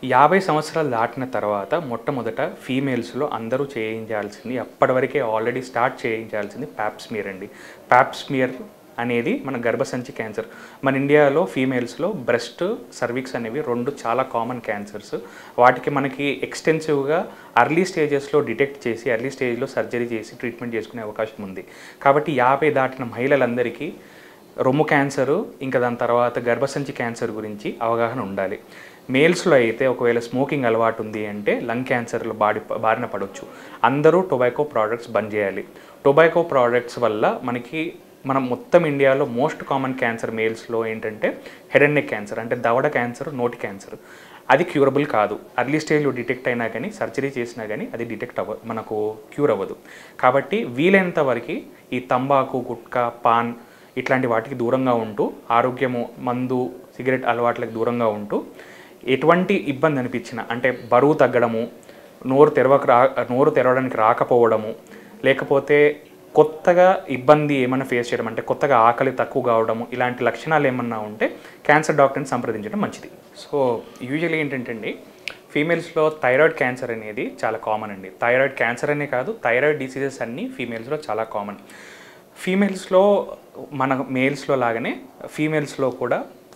యాభై సంవత్సరాలు దాటిన తర్వాత మొట్టమొదట ఫీమేల్స్లో అందరూ చేయించాల్సింది అప్పటివరకే ఆల్రెడీ స్టార్ట్ చేయించాల్సింది ప్యాప్స్మియర్ అండి ప్యాప్స్మియర్ అనేది మన గర్భసంచి క్యాన్సర్ మన ఇండియాలో ఫీమేల్స్లో బ్రెస్ట్ సర్విక్స్ అనేవి రెండు చాలా కామన్ క్యాన్సర్స్ వాటికి మనకి ఎక్స్టెన్సివ్గా అర్లీ స్టేజెస్లో డిటెక్ట్ చేసి అర్లీ స్టేజ్లో సర్జరీ చేసి ట్రీట్మెంట్ చేసుకునే అవకాశం ఉంది కాబట్టి యాభై దాటిన మహిళలందరికీ రొమ్ము క్యాన్సరు ఇంకా దాని తర్వాత గర్భసంచి క్యాన్సర్ గురించి అవగాహన ఉండాలి మేల్స్లో అయితే ఒకవేళ స్మోకింగ్ అలవాటు ఉంది అంటే లంగ్ క్యాన్సర్లో బాడి బారిన పడవచ్చు అందరూ టొబాకో ప్రోడక్ట్స్ బంద్ చేయాలి టొబాకో ప్రోడక్ట్స్ వల్ల మనకి మనం మొత్తం ఇండియాలో మోస్ట్ కామన్ క్యాన్సర్ మేల్స్లో ఏంటంటే హెడ్ అండ్ నెక్ క్యాన్సర్ అంటే దవడ క్యాన్సర్ నోటి క్యాన్సర్ అది క్యూరబుల్ కాదు అర్లీ స్టేజ్లో డిటెక్ట్ అయినా కానీ సర్జరీ చేసినా కానీ అది డిటెక్ట్ అవ్వ మనకు క్యూర్ అవ్వదు కాబట్టి వీలైనంత వరకు ఈ తంబాకు గుట్కా పాన్ ఇట్లాంటి వాటికి దూరంగా ఉంటూ ఆరోగ్యము మందు సిగరెట్ అలవాట్లకు దూరంగా ఉంటూ ఎటువంటి ఇబ్బంది అనిపించిన అంటే బరువు తగ్గడము నోరు తెరవక రా నోరు తెరవడానికి రాకపోవడము లేకపోతే కొత్తగా ఇబ్బంది ఏమైనా ఫేస్ చేయడం అంటే కొత్తగా ఆకలి తక్కువ కావడము ఇలాంటి లక్షణాలు ఏమన్నా ఉంటే క్యాన్సర్ డాక్టర్ని సంప్రదించడం మంచిది సో యూజువల్లీ ఏంటంటే అండి ఫీమేల్స్లో థైరాయిడ్ క్యాన్సర్ అనేది చాలా కామన్ అండి థైరాయిడ్ క్యాన్సర్ అనే కాదు థైరాయిడ్ డిసీజెస్ అన్నీ ఫీమేల్స్లో చాలా కామన్ ఫీమేల్స్లో మన మేల్స్లో లాగానే ఫీమేల్స్లో కూడా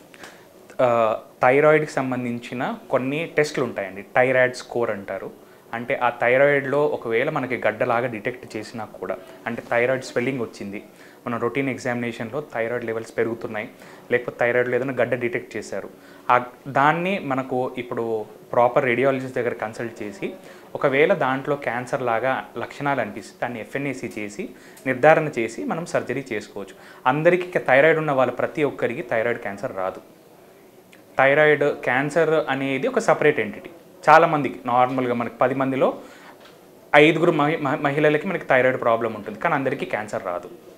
ఆ, థైరాయిడ్కి సంబంధించిన కొన్ని టెస్ట్లు ఉంటాయండి థైరాయిడ్ స్కోర్ అంటారు అంటే ఆ థైరాయిడ్లో ఒకవేళ మనకి గడ్డలాగా డిటెక్ట్ చేసినా కూడా అంటే థైరాయిడ్ స్వెల్లింగ్ వచ్చింది మన రొటీన్ ఎగ్జామినేషన్లో థైరాయిడ్ లెవెల్స్ పెరుగుతున్నాయి లేకపోతే థైరాయిడ్లో ఏదైనా గడ్డ డిటెక్ట్ చేశారు ఆ దాన్ని మనకు ఇప్పుడు ప్రాపర్ రేడియాలజిస్ట్ దగ్గర కన్సల్ట్ చేసి ఒకవేళ దాంట్లో క్యాన్సర్ లాగా లక్షణాలు అనిపిస్తే దాన్ని ఎఫ్ఎన్ఏసి చేసి నిర్ధారణ చేసి మనం సర్జరీ చేసుకోవచ్చు అందరికీ థైరాయిడ్ ఉన్న వాళ్ళ ప్రతి ఒక్కరికి థైరాయిడ్ క్యాన్సర్ రాదు థైరాయిడ్ క్యాన్సర్ అనేది ఒక సపరేట్ ఎంటిటీ చాలామందికి నార్మల్గా మనకి పది మందిలో ఐదుగురు మహి మహి- మహిళలకి మనకి థైరాయిడ్ ప్రాబ్లం ఉంటుంది కానీ అందరికీ క్యాన్సర్ రాదు